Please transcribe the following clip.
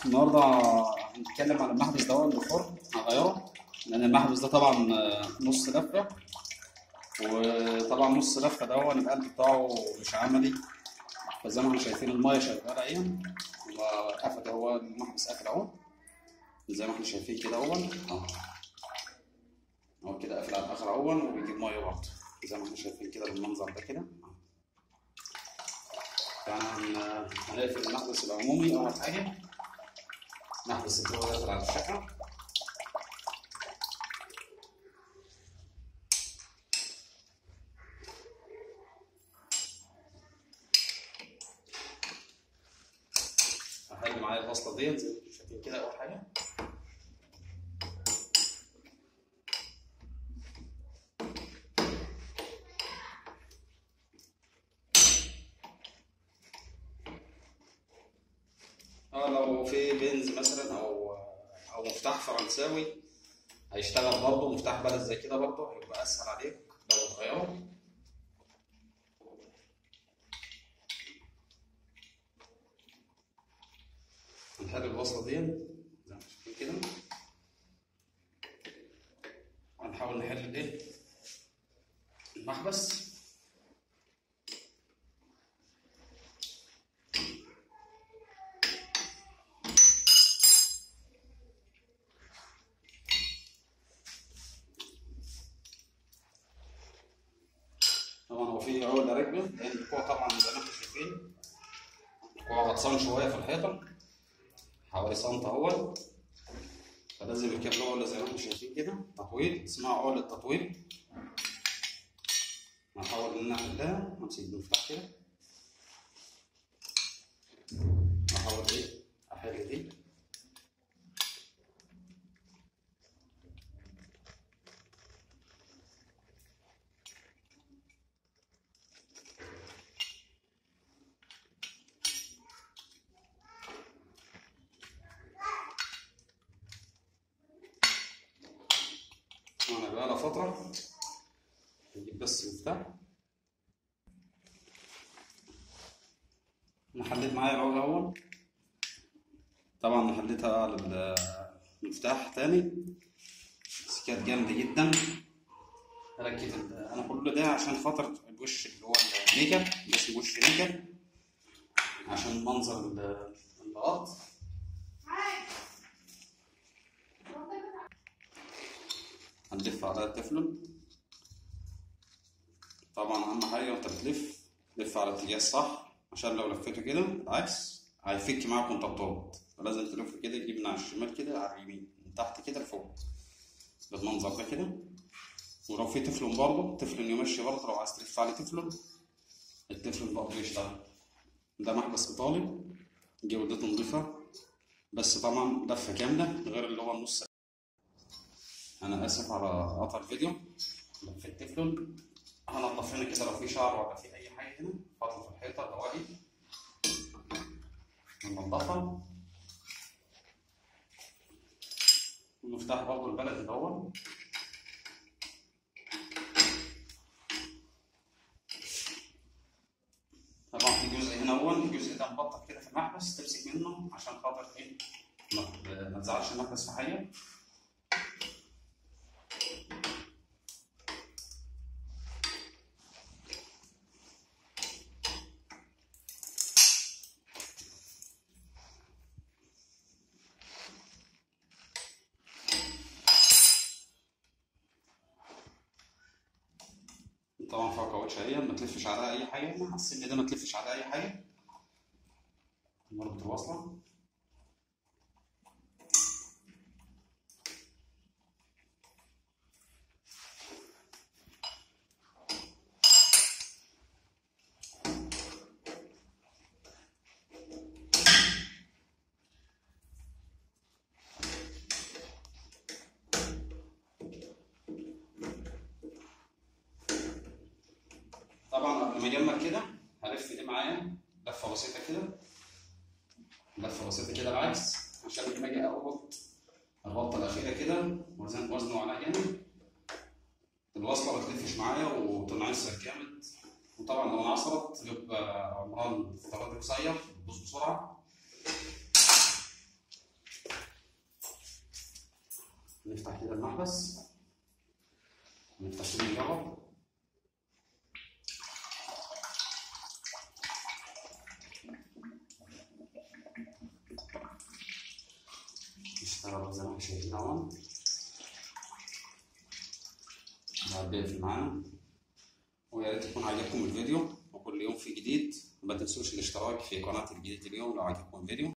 النهارده هنتكلم عن المحبس ده اللي الفرن هغيره لان المحبس ده طبعا نص لفه وطبعا نص لفه ده هو القلب بتاعه مش عملي فزي ما احنا شايفين المايه شغاله اهي وقفل هو المحبس قافل اهو زي ما احنا شايفين كده اهو اهو هو كده قافل على الاخر اهو وبيجيب ميه برضه زي ما احنا شايفين كده بالمنظر ده كده يعني هنقفل المحبس العمومي اول حاجه محبس الجو يدخل على الشقه هحل معايا الوصله ديت زي ما انتم شايفين كده اول حاجه اه لو في بنز مثلا او او مفتاح فرنساوي هيشتغل برضه مفتاح بلد زي كده برضه هيبقى اسهل عليك لو تغيره هنحل الوصله دي زي ما شايفين كده وهنحاول نحل الايه المحبس طبعا هو في عقده راكبه لان الكوع طبعا زي ما احنا شايفين الكوع غطسان شويه في الحيطه حوالي سنتي اهو فلازم الكابل هو اللي زي ما احنا شايفين كده تطويل اسمها عقله تطويل هنحاول ان نحلها امسك المفتاح كده احاول ايه احل دي انا بقى لها فترة نجيب بس المفتاح انا حليت معايا العقلة اهو طبعا حليتها على المفتاح تاني بس كانت جامدة جدا ركبت انا كل ده عشان خاطر الوش اللي هو النيكل اسمه وش نيكل عشان منظر اللقاط هنلف على التفلون طبعا اهم حاجه وانت بتلف لف على الاتجاه الصح عشان لو لفيته كده العكس هيفك معاك وانت بتربط فلازم تلف كده تجيب من على الشمال كده على اليمين من تحت كده لفوق بالمنظر ده كده ولو في تفلون برضه تفلون يمشي برضه لو عايز تلف عليه تفلون التفلون برضه يشتغل ده محبس ايطالي جودته نضيفه بس طبعا لفه كامله غير اللي هو النص انا اسف على قطع الفيديو في التفلون هنضف هنا كده لو في شعر ولا في اي حاجه هنا فاضل في الحيطه الهوائي ننضفها ونفتح برضه البلد الاول طبعا في جزء هنا اول الجزء ده مبطط كده في المحبس تمسك منه عشان خاطر ايه ما تزعلش المحبس في حاجه طبعا فيها كاوتش اهي ما تلفش عليها اي حاجه مع السن ده ما تلفش عليها اي حاجه نربط الوصله طبعا قبل ما اجمل كده هلف دي معايا لفه بسيطه كده لفه بسيطه كده العكس عشان لما اجي اربط الربطه الاخيره كده وزن وزنه على جامد الوصله ما تلفش معايا وتنعصر جامد وطبعا لو انعصرت يبقى عمران فترات قصير بتبوظ بسرعه نفتح كده المحبس نفتح كده نجرب اشتغل زي ما احنا شايفين اهو بعد بيقفل معانا ويا ريت يكون عجبكم الفيديو وكل يوم في جديد ما تنسوش الاشتراك في قناة الجديد اليوم لو عجبكم الفيديو